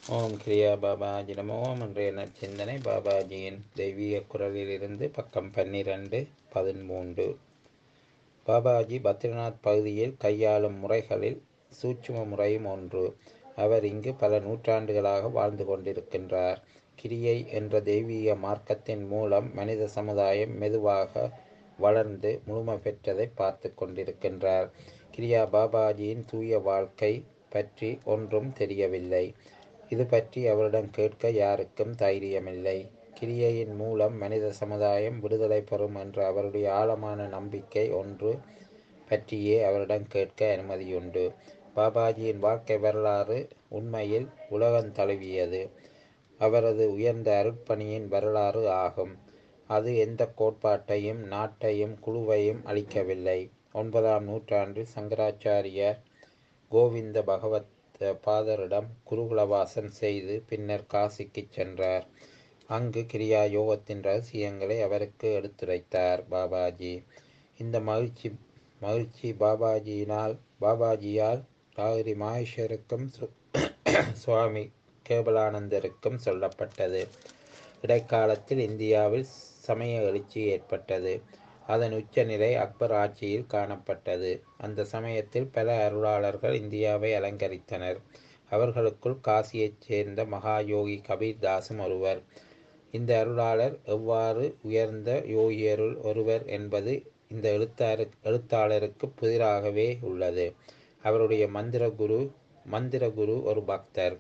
ஓம் கிரியா பாபாஜி நமோ இன்றைய நற்சிந்தனை பாபாஜியின் தெய்வீக குரலிலிருந்து பக்கம் பன்னிரண்டு பதிமூன்று பாபாஜி பத்ரிநாத் பகுதியில் கையாளும் முறைகளில் சூட்சும முறையும் ஒன்று அவர் இங்கு பல நூற்றாண்டுகளாக வாழ்ந்து கொண்டிருக்கின்றார் கிரியை என்ற தெய்வீக மார்க்கத்தின் மூலம் மனித சமுதாயம் மெதுவாக வளர்ந்து முழுமை பெற்றதை பார்த்து கொண்டிருக்கின்றார் கிரியா பாபாஜியின் தூய வாழ்க்கை பற்றி ஒன்றும் தெரியவில்லை இது பற்றி அவரிடம் கேட்க யாருக்கும் தைரியமில்லை கிரியையின் மூலம் மனித சமுதாயம் விடுதலை பெறும் என்ற அவருடைய ஆழமான நம்பிக்கை ஒன்று பற்றியே அவரிடம் கேட்க அனுமதியுண்டு பாபாஜியின் வாழ்க்கை வரலாறு உண்மையில் உலகம் தழுவியது அவரது உயர்ந்த அருட்பணியின் வரலாறு ஆகும் அது எந்த கோட்பாட்டையும் நாட்டையும் குழுவையும் அளிக்கவில்லை ஒன்பதாம் நூற்றாண்டில் சங்கராச்சாரியார் கோவிந்த பகவத் பாதரிடம் குருகுலவாசம் செய்து பின்னர் காசிக்கு சென்றார் அங்கு கிரியா யோகத்தின் ரகசியங்களை அவருக்கு எடுத்துரைத்தார் பாபாஜி இந்த மகிழ்ச்சி மகிழ்ச்சி பாபாஜியினால் பாபாஜியால் ராகிரி மாஹேஸ்வருக்கும் சுவாமி கேபலானந்தருக்கும் சொல்லப்பட்டது இடைக்காலத்தில் இந்தியாவில் சமய எழுச்சி ஏற்பட்டது அதன் உச்சநிலை அக்பர் ஆட்சியில் காணப்பட்டது அந்த சமயத்தில் பல அருளாளர்கள் இந்தியாவை அலங்கரித்தனர் அவர்களுக்குள் காசியைச் சேர்ந்த மகா யோகி கபீர் தாசும் ஒருவர் இந்த அருளாளர் எவ்வாறு உயர்ந்த யோகியருள் ஒருவர் என்பது இந்த எழுத்தாரு எழுத்தாளருக்கு புதிராகவே உள்ளது அவருடைய மந்திர குரு மந்திர குரு ஒரு பக்தர்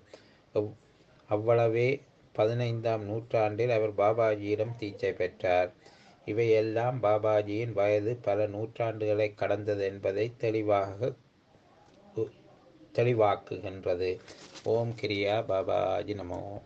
அவ்வளவே பதினைந்தாம் நூற்றாண்டில் அவர் பாபாஜியிடம் தீட்சை பெற்றார் இவையெல்லாம் பாபாஜியின் வயது பல நூற்றாண்டுகளை கடந்தது என்பதை தெளிவாக தெளிவாக்குகின்றது ஓம் கிரியா பாபாஜி நமோ